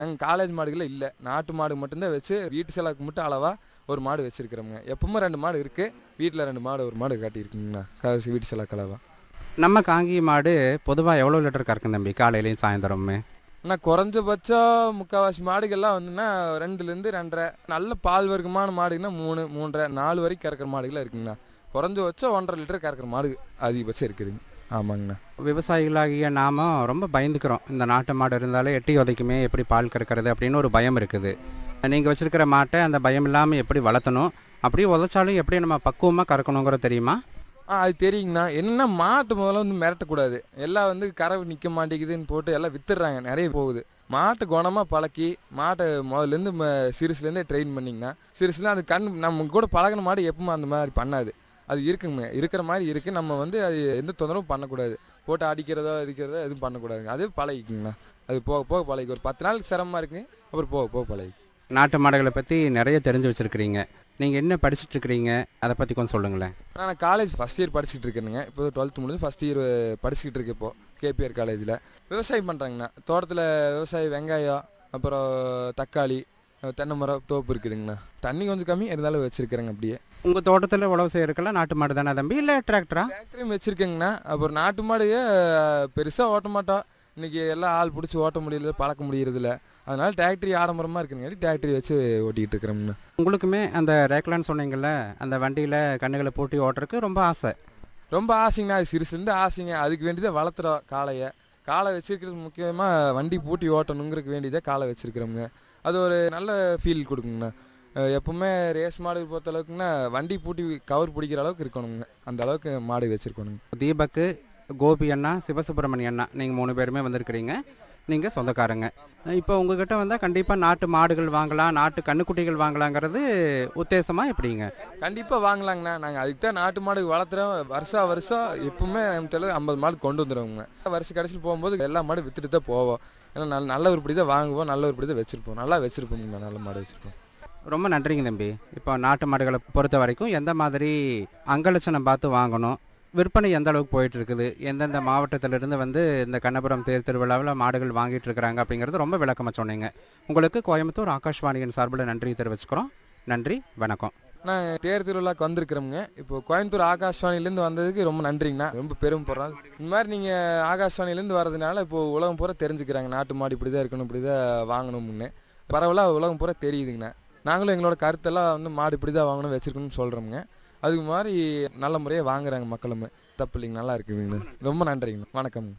எங்கள் காலேஜ் மாடுகளில் இல்லை நாட்டு மாடு மட்டும்தான் வச்சு வீட்டு செலவுக்கு மட்டும் அளவாக ஒரு மாடு வச்சுருக்கிறோங்க எப்பவுமே ரெண்டு மாடு இருக்குது வீட்டில் ரெண்டு மாடு ஒரு மாடு காட்டியிருக்குங்கண்ணா காசு வீட்டு செலவுக்கு அளவாக நம்ம காங்கி மாடு பொதுவாக எவ்வளோ லிட்டர் கறக்கும் தம்பி காலையிலையும் சாயந்தரமே ஆனால் குறைஞ்சபட்சம் முக்கால்வாசி மாடுகள்லாம் வந்துன்னா ரெண்டுலேருந்து ரெண்டரை நல்ல பால் வர்க்கமான மாடுங்கன்னா மூணு மூன்றரை நாலு வரைக்கும் கறக்கிற மாடுகள்லாம் இருக்குங்கண்ணா குறைஞ்சபட்சம் ஒன்றரை லிட்டர் கறக்கிற மாடு அதிகபட்சம் இருக்குதுங்க ஆமாங்கண்ணா விவசாயிகளாகிய நாம ரொம்ப பயந்துக்கிறோம் இந்த நாட்டு மாடு இருந்தாலே எட்டி உதைக்குமே எப்படி பால் கறக்கிறது அப்படின்னு ஒரு பயம் இருக்குது நீங்கள் வச்சிருக்கிற மாட்டை அந்த பயம் இல்லாமல் எப்படி வளர்த்தணும் அப்படியே உதைச்சாலும் எப்படி நம்ம பக்குவமாக கறக்கணுங்கிறது தெரியுமா ஆ அது தெரியுங்கண்ணா என்னென்னா மாட்டு முதல்ல வந்து மிரட்டக்கூடாது எல்லாம் வந்து கரை நிற்க மாட்டேங்குதுன்னு போட்டு எல்லாம் வித்துடுறாங்க நிறைய போகுது மாட்டை குணமாக பழக்கி மாட்டை முதல்லேருந்து ம சிறுசுலேருந்தே ட்ரெயின் பண்ணிங்கன்னா சிறுசுல அது கண் நம்ம கூட பழகின மாடு எப்பவுமே அந்த மாதிரி பண்ணாது அது இருக்குங்க இருக்கிற மாதிரி இருக்குது நம்ம வந்து அது எந்த தொந்தரவும் பண்ணக்கூடாது போட்டு அடிக்கிறதோ அடிக்கிறதோ எதுவும் பண்ணக்கூடாதுங்க அது பழகிக்குங்கண்ணா அது போக போக பழகி ஒரு பத்து நாளுக்கு சிரமமாக இருக்குங்க அப்புறம் போக போக பழகி நாட்டு மாடுகளை பற்றி நிறைய தெரிஞ்சு வச்சுருக்கிறீங்க நீங்கள் என்ன படிச்சுட்டு இருக்கிறீங்க அதை பற்றி கொஞ்சம் சொல்லுங்களேன் நான் காலேஜ் ஃபஸ்ட் இயர் படிச்சுட்டு இருக்கேனுங்க இப்போ டுவெல்த்து முடிஞ்சு ஃபஸ்ட் இயர் படிச்சுக்கிட்டு இருக்கேன் இப்போ கேபிஆர் காலேஜில் விவசாயம் பண்ணுறாங்கண்ணா தோட்டத்தில் விவசாயம் வெங்காயம் அப்புறம் தக்காளி தென்னை மரம் தோப்பு இருக்குதுங்கண்ணா தண்ணி கொஞ்சம் கம்மி இருந்தாலும் வச்சுருக்கிறேங்க அப்படியே உங்கள் தோட்டத்தில் உழவு செய்யறதுக்கெல்லாம் நாட்டு மாடு தானே தம்பி இல்லை டிராக்டரா டிராக்டரும் வச்சுருக்கேங்கண்ணா அப்புறம் நாட்டு மாடுயே பெருசாக ஓட்ட மாட்டோம் இன்றைக்கி எல்லாம் ஆள் பிடிச்சி ஓட்ட முடியல பழக்க முடியறதில்ல அதனால டிராக்டரி ஆடம்பரமாக இருக்குங்க டிராக்டரி வச்சு ஓட்டிகிட்டு இருக்கிறோம்ண்ணா உங்களுக்குமே அந்த ரேக்லான்னு சொன்னீங்கல்ல அந்த வண்டியில் கண்ணுகளை பூட்டி ஓட்டுறதுக்கு ரொம்ப ஆசை ரொம்ப ஆசைங்கண்ணா அது சிறுசுலேருந்து ஆசைங்க அதுக்கு வேண்டி தான் வளர்த்துறோம் காளையை காளை வச்சிருக்கிறது முக்கியமாக வண்டி பூட்டி ஓட்டணுங்கிறதுக்கு வேண்டி தான் காளை வச்சுருக்கிறோங்க அது ஒரு நல்ல ஃபீல் கொடுக்குங்கண்ணா அஹ் எப்பவுமே ரேஸ் மாடு பொறுத்த அளவுக்குன்னா வண்டி பூட்டி கவர் பிடிக்கிற அளவுக்கு இருக்கணுங்க அந்த அளவுக்கு மாடு வச்சுருக்கணுங்க தீபக்கு கோபி அண்ணா சிவசுப்பிரமணிய அண்ணா நீங்கள் மூணு பேருமே வந்திருக்கிறீங்க நீங்கள் சொந்தக்காரங்க இப்போ உங்ககிட்ட வந்தால் கண்டிப்பாக நாட்டு மாடுகள் வாங்கலாம் நாட்டு கண்ணுக்குட்டிகள் வாங்கலாங்கிறது உத்தேசமாக எப்படிங்க கண்டிப்பாக வாங்கலாங்கண்ணா நாங்கள் அதுக்கு தான் நாட்டு மாடு வளர்த்துறோம் வருஷம் வருஷம் எப்பவுமே நம்ம தெரியல ஐம்பது மாடு கொண்டு வந்துடுவோங்க வருஷம் கடைசியில் போகும்போது எல்லா மாடும் விற்றுட்டு தான் போவோம் ஏன்னா நல்ல நல்ல உருப்படி தான் வாங்குவோம் நல்ல உருப்படி தான் வச்சுருப்போம் நல்லா வச்சுருப்போங்க நல்ல மாடு வச்சுருப்போம் ரொம்ப நன்றிங்க தம்பி இப்போ நாட்டு மாடுகளை பொறுத்த வரைக்கும் எந்த மாதிரி அங்கலட்சணம் பார்த்து வாங்கணும் விற்பனை எந்த அளவுக்கு போயிட்டு இருக்குது எந்தெந்த மாவட்டத்திலிருந்து வந்து இந்த கண்ணபுரம் தேர் திருவிழாவில் மாடுகள் வாங்கிட்டு இருக்கிறாங்க அப்படிங்கிறது ரொம்ப விளக்கமாக சொன்னீங்க உங்களுக்கு கோயம்புத்தூர் ஆகாஷ்வாணியின் சார்பில் நன்றி தெரிவிச்சுக்கிறோம் நன்றி வணக்கம் நான் தேர் திருவிழாக்கு வந்திருக்கிறோங்க இப்போ கோயம்புத்தூர் ஆகாஷ்வாணிலேருந்து வந்ததுக்கு ரொம்ப நன்றிங்கண்ணா ரொம்ப பெருமைப்படுறோம் இந்த மாதிரி நீங்கள் ஆகாஷ்வாணிலேருந்து வர்றதுனால இப்போ உலகம் பூரா தெரிஞ்சுக்கிறாங்க நாட்டு மாடு இப்படி தான் இருக்கணும் இப்படி தான் வாங்கணும்னு பரவலாக உலகம் பூரா தெரியுதுங்கண்ணா நாங்களும் எங்களோட கருத்தெல்லாம் வந்து மாடு இப்படி தான் வாங்கணும் வச்சுருக்கணும்னு சொல்கிறோமுங்க அதுக்கு மாதிரி நல்ல முறையாக வாங்குறாங்க மக்களுமே தப்பு இல்லைங்க நல்லா இருக்குதுங்கண்ணா ரொம்ப நன்றிங்கண்ணா வணக்கம்ங்க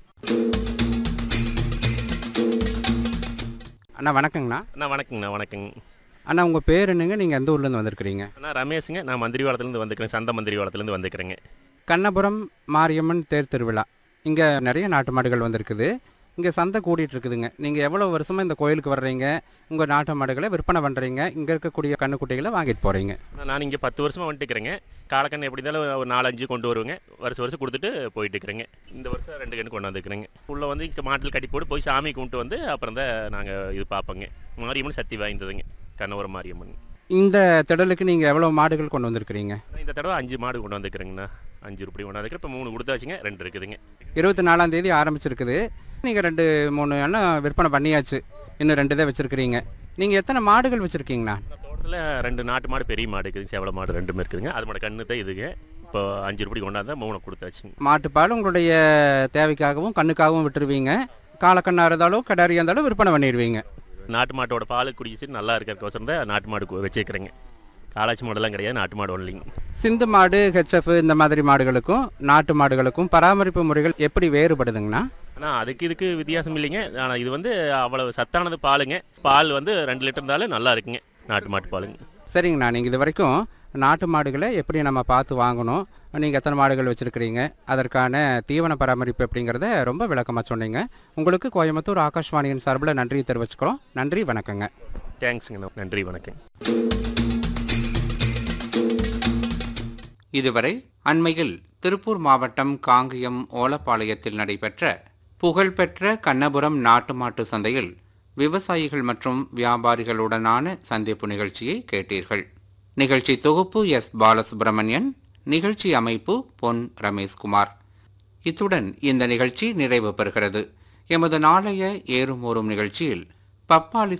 அண்ணா வணக்கங்கண்ணா அண்ணா வணக்கங்கண்ணா வணக்கங்க அண்ணா உங்கள் பேர் என்னங்க நீங்கள் எந்த ஊர்லேருந்து வந்திருக்கிறீங்க அண்ணா ரமேஷுங்க நான் மந்திரிவாளத்துலேருந்து வந்துக்கிறேன் சந்த மந்திரிவாளத்துலேருந்து வந்துக்கிறேங்க கண்ணபுரம் மாரியம்மன் தேர் திருவிழா இங்கே நிறைய நாட்டு மாடுகள் வந்திருக்குது இங்கே சந்தை கூடிட்டு இருக்குதுங்க நீங்கள் எவ்வளோ வருஷமாக இந்த கோயிலுக்கு வர்றீங்க உங்கள் நாட்டு மாடுகளை விற்பனை பண்ணுறீங்க இங்கே இருக்கக்கூடிய கண்ணுக்குட்டிகளை வாங்கிட்டு போகிறீங்க அண்ணா, நான் இங்கே பத்து வருஷமாக வந்துட்டுக்கிறேங்க காலக்கண்ணு எப்படி இருந்தாலும் ஒரு நாலஞ்சு கொண்டு வருவேங்க வருஷம் வருஷம் கொடுத்துட்டு போயிட்டு இருக்கிறேங்க இந்த வருஷம் ரெண்டு கன்று கொண்டு வந்துக்கிறேங்க உள்ளே வந்து இங்கே மாட்டில் கட்டி போட்டு போய் சாமி கும்பிட்டு வந்து அப்புறம் தான் நாங்கள் இது பார்ப்போங்க மாரியம்மன் சக்தி வாய்ந்ததுங்க கண்ணவரம் மாரியம்மன் இந்த திடலுக்கு நீங்கள் எவ்வளோ மாடுகள் கொண்டு வந்திருக்கிறீங்க இந்த தடவை அஞ்சு மாடு கொண்டு வந்துக்கிறேங்கண்ணா அஞ்சு ரூபாய் கொண்டு வந்துக்கிறேன் இப்போ மூணு கொடுத்தாச்சுங்க ரெண்டு இருக்குதுங்க இருபத்தி நாலாம் தேதி ஆரம்பிச்சிருக்குது நீங்கள் ரெண்டு மூணு எண்ணம் விற்பனை பண்ணியாச்சு இன்னும் ரெண்டு தான் வச்சுருக்கிறீங்க நீங்கள் எத்தனை மாடுகள் வச்சுருக்கீங்கண்ணா தோட்டத்தில் ரெண்டு நாட்டு மாடு பெரிய மாடு இருக்குது சேவல மாடு ரெண்டுமே இருக்குதுங்க அது மட்டும் கண்ணு தான் இதுங்க இப்போ அஞ்சு ரூபாய் கொண்டாந்தா மூணு கொடுத்தாச்சுங்க மாட்டுப்பால் உங்களுடைய தேவைக்காகவும் கண்ணுக்காகவும் விட்டுருவீங்க காலக்கண்ணாக இருந்தாலும் கிடாரியாக இருந்தாலும் விற்பனை பண்ணிடுவீங்க நாட்டு மாட்டோட பால் குடிச்சிட்டு நல்லா இருக்கிறக்கோசரம் தான் நாட்டு மாடு கு- வச்சிருக்கிறேங்க காளாச்சி மாடெல்லாம் கிடையாது நாட்டு மாடு ஒன்லிங்க சிந்து மாடு ஹெச்எஃப் இந்த மாதிரி மாடுகளுக்கும் நாட்டு மாடுகளுக்கும் பராமரிப்பு முறைகள் எப்படி வேறுபடுதுங்கண்ணா ஆனால் அதுக்கு இதுக்கு வித்தியாசம் இல்லைங்க ஆனால் இது வந்து அவ்வளவு சத்தானது பாலுங்க பால் வந்து ரெண்டு லிட்டர் இருந்தாலும் நல்லா இருக்குங்க நாட்டு மாட்டு பாலுங்க சரிங்கண்ணா நீங்கள் இது வரைக்கும் நாட்டு மாடுகளை எப்படி நம்ம பார்த்து வாங்கணும் நீங்கள் எத்தனை மாடுகள் வச்சுருக்கிறீங்க அதற்கான தீவன பராமரிப்பு அப்படிங்கிறத ரொம்ப விளக்கமாக சொன்னீங்க உங்களுக்கு கோயம்புத்தூர் ஆகாஷ்வாணியின் சார்பில் நன்றி தெரிவிச்சுக்கிறோம் நன்றி வணக்கங்க தேங்க்ஸுங்க நன்றி வணக்கம் இதுவரை அண்மையில் திருப்பூர் மாவட்டம் காங்கயம் ஓலப்பாளையத்தில் நடைபெற்ற புகழ்பெற்ற கண்ணபுரம் நாட்டு மாட்டு சந்தையில் விவசாயிகள் மற்றும் வியாபாரிகளுடனான சந்திப்பு நிகழ்ச்சியை கேட்டீர்கள் நிகழ்ச்சி தொகுப்பு எஸ் பாலசுப்ரமணியன் நிகழ்ச்சி அமைப்பு பொன் ரமேஷ்குமார் இத்துடன் இந்த நிகழ்ச்சி நிறைவு பெறுகிறது எமது நாளைய ஏறும் ஓரும் நிகழ்ச்சியில் பப்பாளி